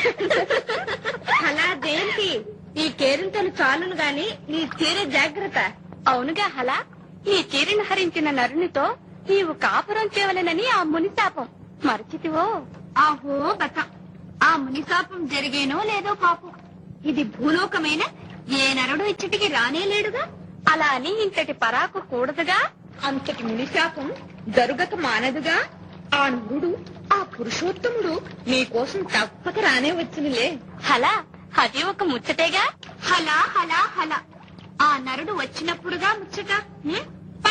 అలా దేనికి ఈ కేరింతలు చాలును గాని నీ తీరే జాగ్రత్త అవునుగా హలా ఈ చీరను హరించిన నరునితో నీవు కాపురం చేయవలెనని ఆ ముని శాపం మరచితివో ఆహో బత ఆ మునిశాపం జరిగేనో లేదో పాపం ఇది భూలోకమైన ఏ నరుడు ఇచ్చటికి రానే లేడుగా అలా అని ఇంతటి పరాకు కూడదుగా అంతటి మునిశాపం జరుగక మానదుగా ఆ నరుడు ఆ పురుషోత్తముడు నీకోసం తప్పక రానే వచ్చినలే హలా అది ఒక ముచ్చటేగా హలా హలా హలా ఆ నరుడు వచ్చినప్పుడుగా ముచ్చట హ్మ్?